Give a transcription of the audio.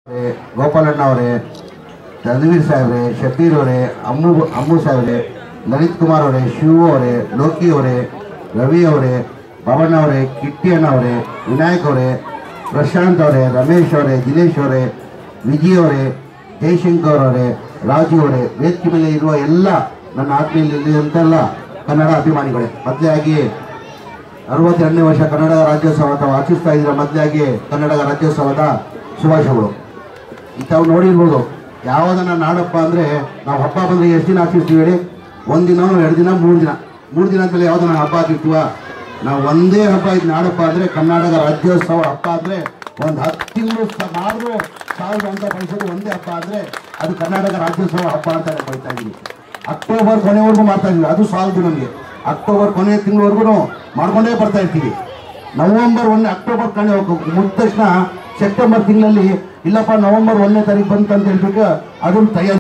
ಗೋಪಾಲಣ್ಣ ಅವರೇ ರಣವೀರ್ ಸಾಹೇಬ್ರೆ ಶಬೀರ್ ಅವರೇ ಅಮ್ಮು ಅಮ್ಮು ಸಾಹೇಬ್ರೆ ಲಲಿತ್ ಕುಮಾರ್ ಅವರೇ ಶಿವು ಅವರೇ ಲೋಕಿ ಅವರೇ ರವಿ ಅವರೇ ಭವಣ್ಣ ಅವರೇ ಕಿಟ್ಟಿ ಅಣ್ಣ ಅವರೇ ವಿನಾಯಕ್ ಅವರೇ ಪ್ರಶಾಂತ್ ಅವರೇ ರಮೇಶ್ ಅವರೇ ದಿನೇಶ್ ಅವರೇ ವಿಜಯ್ ಅವರೇ ಜಯಶಂಕರ್ ಅವರೇ ರಾಜು ಅವರೇ ವೇದಿಕೆ ಮೇಲೆ ಇರುವ ಎಲ್ಲ ನನ್ನ ಆತ್ಮೀಯಲ್ಲಿ ಅಂತೆಲ್ಲ ಕನ್ನಡ ಅಭಿಮಾನಿಗಳೇ ಮೊದಲಾಗಿ ಅರವತ್ತೆರಡನೇ ವರ್ಷ ಕನ್ನಡ ರಾಜ್ಯೋತ್ಸವ ಅಥವಾ ಆಚರಿಸ್ತಾ ಇದ್ದೀರ ಮೊದಲಾಗಿ ಕನ್ನಡ ರಾಜ್ಯೋತ್ಸವದ ಶುಭಾಶಯಗಳು ಇಂಥವು ನೋಡಿರ್ಬೋದು ಯಾವುದನ್ನ ನಾಡಪ್ಪ ಅಂದರೆ ನಾವು ಹಬ್ಬ ಬಂದರೆ ಎಷ್ಟು ದಿನ ಆಚರಿಸ್ತೀವಿ ಹೇಳಿ ಒಂದು ದಿನ ಎರಡು ದಿನ ಮೂರು ದಿನ ಮೂರು ದಿನ ಆದಮೇಲೆ ಯಾವುದನ್ನ ಹಬ್ಬ ಆಚರಿಸ್ತೀವ ನಾವು ಒಂದೇ ಹಬ್ಬ ಇದು ನಾಡಪ್ಪ ಅಂದರೆ ಕರ್ನಾಟಕ ರಾಜ್ಯೋತ್ಸವ ಹಬ್ಬ ಅಂದರೆ ಒಂದು ಹತ್ತು ತಿಂಗಳು ಮಾಡಿದ್ರು ಸಾವಿರ ಅಂತ ಕಳಿಸೋದು ಒಂದೇ ಹಬ್ಬ ಅಂದರೆ ಅದು ಕರ್ನಾಟಕ ರಾಜ್ಯೋತ್ಸವ ಹಬ್ಬ ಅಂತ ಬೈತಾ ಇದ್ದೀವಿ ಅಕ್ಟೋಬರ್ ಕೊನೆವರೆಗೂ ಮಾಡ್ತಾ ಇದ್ವಿ ಅದು ಸಾಲದು ನಮಗೆ ಅಕ್ಟೋಬರ್ ಕೊನೆಯ ತಿಂಗಳವರೆಗೂ ಮಾಡ್ಕೊಂಡೇ ಬರ್ತಾ ಇರ್ತೀವಿ ನವೆಂಬರ್ ಒಂದನೇ ಅಕ್ಟೋಬರ್ ಕಣೆ ಮುಗಿದ ತಕ್ಷಣ ಸೆಪ್ಟೆಂಬರ್ ತಿಂಗಳಲ್ಲಿ ಇಲ್ಲಪ್ಪ ನವೆಂಬರ್ ಒಂದನೇ ತಾರೀಕು ಬಂತು ಅಂತ ಹೇಳ್ಬೇಕು ಅದನ್ನು ತಯಾರಿ